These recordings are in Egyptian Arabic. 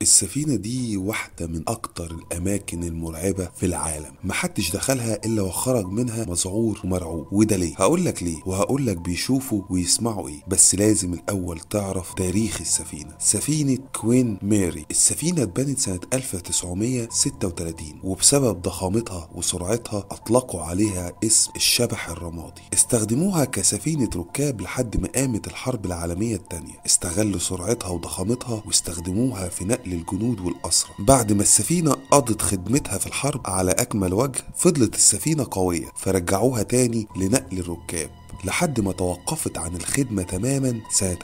السفينة دي واحدة من أكتر الأماكن المرعبة في العالم محدش دخلها إلا وخرج منها مذعور ومرعوب وده ليه؟ هقول لك ليه وهقول لك بيشوفوا ويسمعوا إيه بس لازم الأول تعرف تاريخ السفينة سفينة كوين ماري السفينة اتبنت سنة 1936 وبسبب ضخامتها وسرعتها أطلقوا عليها اسم الشبح الرمادي استخدموها كسفينة ركاب لحد ما قامت الحرب العالمية الثانية استغلوا سرعتها وضخامتها واستخدموها في نقل الجنود والأسرى بعد ما السفينة قضت خدمتها في الحرب على أكمل وجه فضلت السفينة قوية فرجعوها تاني لنقل الركاب لحد ما توقفت عن الخدمة تماما سنة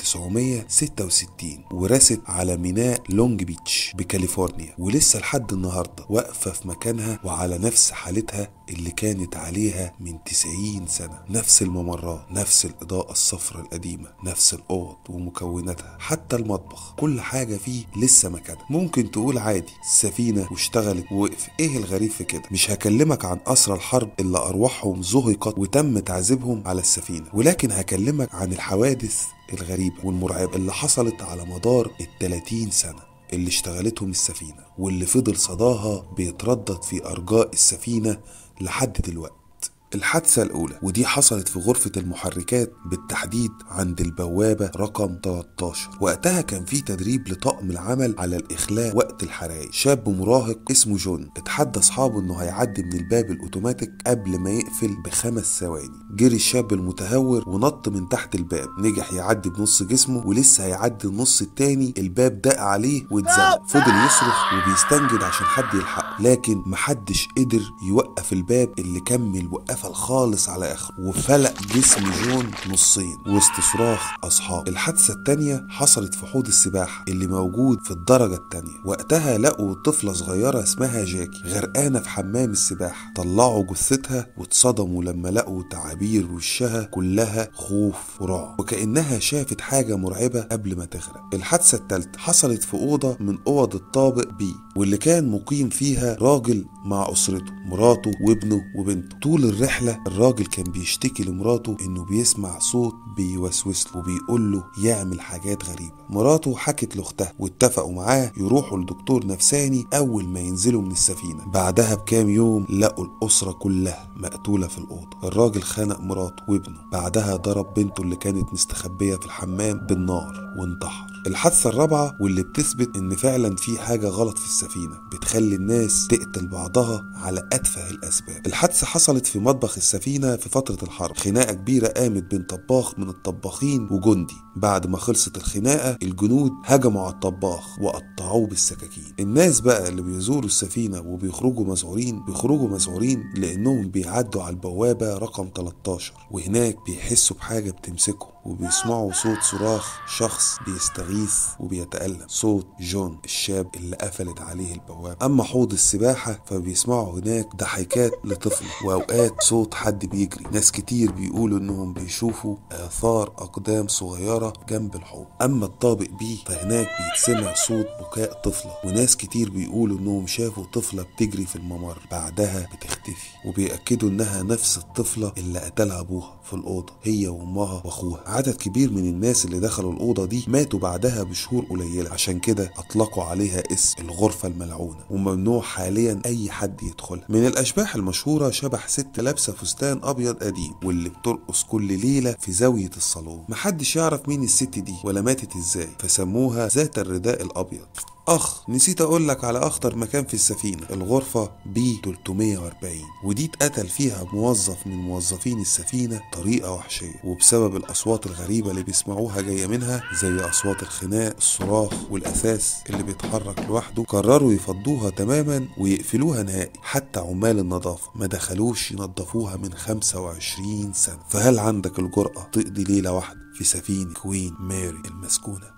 1966 ورست على ميناء لونج بيتش بكاليفورنيا ولسه لحد النهاردة واقفة في مكانها وعلى نفس حالتها اللي كانت عليها من 90 سنة نفس الممرات نفس الإضاءة الصفراء القديمة نفس الأوض ومكوناتها حتى المطبخ كل حاجة فيه لسه مكانها ممكن تقول عادي السفينة واشتغلت ووقف ايه الغريب في كده مش هكلمك عن أسرى الحرب اللي أرواحهم زهقت وتم تعذيبهم على السفينة ولكن هكلمك عن الحوادث الغريبة والمرعبة اللي حصلت على مدار ال 30 سنة اللي اشتغلتهم السفينة واللي فضل صداها بيتردد في أرجاء السفينة لحد دلوقتي الحادثة الأولى ودي حصلت في غرفة المحركات بالتحديد عند البوابة رقم 13 وقتها كان في تدريب لطاقم العمل على الإخلاء وقت الحرايق شاب مراهق اسمه جون اتحدى أصحابه إنه هيعدي من الباب الأوتوماتيك قبل ما يقفل بخمس ثواني جري الشاب المتهور ونط من تحت الباب نجح يعدي بنص جسمه ولسه هيعدي النص التاني الباب دق عليه واتزنق فضل يصرخ وبيستنجد عشان حد يلحقه لكن محدش قدر يوقف الباب اللي كمل وقف قفل خالص على اخره وفلق جسم جون نصين وسط صراخ اصحاب الحادثه التانية حصلت في حوض السباحه اللي موجود في الدرجه التانية وقتها لقوا طفله صغيره اسمها جاكي غرقانه في حمام السباحه طلعوا جثتها واتصدموا لما لقوا تعابير وشها كلها خوف ورعب وكانها شافت حاجه مرعبه قبل ما تغرق الحادثه التالتة حصلت في اوضه من اوض الطابق بي واللي كان مقيم فيها راجل مع اسرته مراته وابنه وبنته طول الرحله الراجل كان بيشتكي لمراته انه بيسمع صوت بيوسوس له وبيقول له يعمل حاجات غريبه مراته حكت لاختها واتفقوا معاه يروحوا لدكتور نفساني اول ما ينزلوا من السفينه بعدها بكام يوم لقوا الاسره كلها مقتوله في الاوضه الراجل خنق مراته وابنه بعدها ضرب بنته اللي كانت مستخبيه في الحمام بالنار وانتحر الحادثة الرابعة واللي بتثبت إن فعلا في حاجة غلط في السفينة بتخلي الناس تقتل بعضها على أتفه الأسباب الحادثة حصلت في مطبخ السفينة في فترة الحرب خناقة كبيرة قامت بين طباخ من الطباخين وجندي بعد ما خلصت الخناقة الجنود هجموا على الطباخ وقطعوه بالسكاكين الناس بقى اللي بيزوروا السفينة وبيخرجوا مذعورين بيخرجوا مذعورين لأنهم بيعدوا على البوابة رقم 13 وهناك بيحسوا بحاجة بتمسكهم وبيسمعوا صوت صراخ شخص بيستغيث وبيتألم صوت جون الشاب اللي قفلت عليه البوابة أما حوض السباحة فبيسمعوا هناك ضحكات لطفل وأوقات صوت حد بيجري ناس كتير بيقولوا إنهم بيشوفوا آثار أقدام صغيرة جنب الحوض أما الطابق بيه فهناك بيتسمع صوت بكاء طفلة وناس كتير بيقولوا إنهم شافوا طفلة بتجري في الممر بعدها بتختفي وبيأكدوا إنها نفس الطفلة اللي قتلها أبوها في الأوضة هي وأمها وأخوها عدد كبير من الناس اللي دخلوا الأوضة دي ماتوا بعدها بشهور قليلة عشان كده أطلقوا عليها اسم الغرفة الملعونة وممنوع حاليا أي حد يدخلها من الأشباح المشهورة شبح ست لابسة فستان أبيض قديم واللي بترقص كل ليلة في زاوية الصالون محدش يعرف مين الست دي ولا ماتت ازاي فسموها ذات الرداء الأبيض اخ نسيت اقول لك على اخطر مكان في السفينه الغرفه بي 340 ودي اتقتل فيها موظف من موظفين السفينه طريقه وحشيه وبسبب الاصوات الغريبه اللي بيسمعوها جايه منها زي اصوات الخناق الصراخ والاثاث اللي بيتحرك لوحده قرروا يفضوها تماما ويقفلوها نهائي حتى عمال النظافه ما دخلوش ينظفوها من 25 سنه فهل عندك الجرأه تقضي ليله واحده في سفينه كوين ماري المسكونه